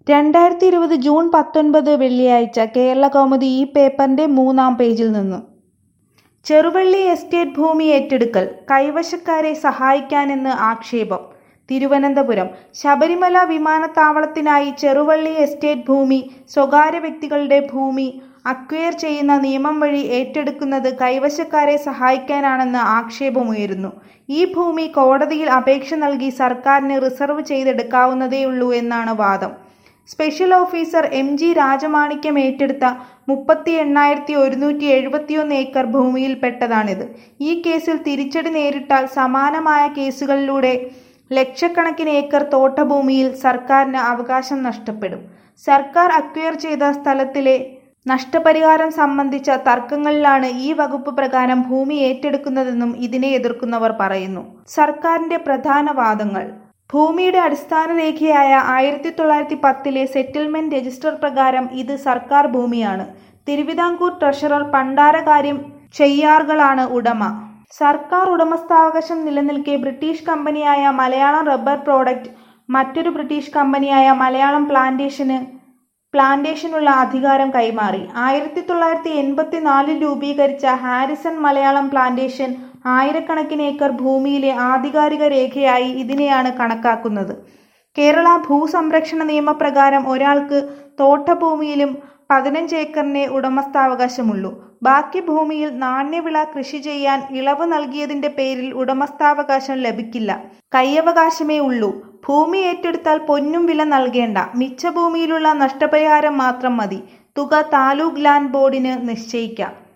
രണ്ടായിരത്തി ഇരുപത് ജൂൺ പത്തൊൻപത് വെള്ളിയാഴ്ച കേരളകൗമുദി ഈ പേപ്പറിന്റെ മൂന്നാം പേജിൽ നിന്നു ചെറുവള്ളി എസ്റ്റേറ്റ് ഭൂമി ഏറ്റെടുക്കൽ കൈവശക്കാരെ സഹായിക്കാനെന്ന് ആക്ഷേപം തിരുവനന്തപുരം ശബരിമല വിമാനത്താവളത്തിനായി ചെറുവള്ളി എസ്റ്റേറ്റ് ഭൂമി സ്വകാര്യ വ്യക്തികളുടെ ഭൂമി അക്വയർ ചെയ്യുന്ന നിയമം വഴി ഏറ്റെടുക്കുന്നത് കൈവശക്കാരെ സഹായിക്കാനാണെന്ന് ആക്ഷേപമുയരുന്നു ഈ ഭൂമി കോടതിയിൽ അപേക്ഷ നൽകി സർക്കാരിന് റിസർവ് ചെയ്തെടുക്കാവുന്നതേയുള്ളൂ എന്നാണ് വാദം special officer M G Rajamanickam ഏറ്റെടുത്ത മുപ്പത്തി എണ്ണായിരത്തി ഒരുന്നൂറ്റി എഴുപത്തിയൊന്ന് ഏക്കർ ഭൂമിയിൽപ്പെട്ടതാണിത് ഈ കേസിൽ തിരിച്ചടി നേരിട്ടാൽ സമാനമായ കേസുകളിലൂടെ ലക്ഷക്കണക്കിന് ഏക്കർ തോട്ടഭൂമിയിൽ സർക്കാരിന് അവകാശം നഷ്ടപ്പെടും സർക്കാർ അക്വയർ ചെയ്ത സ്ഥലത്തിലെ നഷ്ടപരിഹാരം സംബന്ധിച്ച തർക്കങ്ങളിലാണ് ഈ വകുപ്പ് പ്രകാരം ഭൂമി ഏറ്റെടുക്കുന്നതെന്നും ഇതിനെ എതിർക്കുന്നവർ പറയുന്നു സർക്കാരിന്റെ പ്രധാന വാദങ്ങൾ ഭൂമിയുടെ അടിസ്ഥാന രേഖയായ ആയിരത്തി തൊള്ളായിരത്തി പത്തിലെ സെറ്റിൽമെന്റ് രജിസ്റ്റർ പ്രകാരം ഇത് സർക്കാർ ഭൂമിയാണ് തിരുവിതാംകൂർ ട്രഷറർ പണ്ടാരകാര്യം ചെയ്യാറുകളാണ് ഉടമ സർക്കാർ ഉടമസ്ഥാവകാശം നിലനിൽക്കെ ബ്രിട്ടീഷ് കമ്പനിയായ മലയാളം റബ്ബർ പ്രോഡക്റ്റ് മറ്റൊരു ബ്രിട്ടീഷ് കമ്പനിയായ മലയാളം പ്ലാന്റേഷന് പ്ലാന്റേഷനുള്ള അധികാരം കൈമാറി ആയിരത്തി തൊള്ളായിരത്തി എൺപത്തിനാലിൽ രൂപീകരിച്ച ഹാരിസൺ മലയാളം പ്ലാന്റേഷൻ ആയിരക്കണക്കിന് ഏക്കർ ഭൂമിയിലെ ആധികാരിക രേഖയായി ഇതിനെയാണ് കണക്കാക്കുന്നത് കേരള ഭൂസംരക്ഷണ നിയമപ്രകാരം ഒരാൾക്ക് തോട്ടഭൂമിയിലും പതിനഞ്ച് ഏക്കറിനെ ഉടമസ്ഥാവകാശമുള്ളൂ ബാക്കി ഭൂമിയിൽ നാണ്യവിള കൃഷി ചെയ്യാൻ ഇളവ് നൽകിയതിന്റെ പേരിൽ ഉടമസ്ഥാവകാശം ലഭിക്കില്ല കൈയവകാശമേ ഉള്ളൂ ഭൂമി ഏറ്റെടുത്താൽ പൊന്നും വില നൽകേണ്ട മിച്ച ഭൂമിയിലുള്ള നഷ്ടപരിഹാരം മാത്രം മതി തുക താലൂക്ക് ലാൻഡ് ബോർഡിന് നിശ്ചയിക്കാം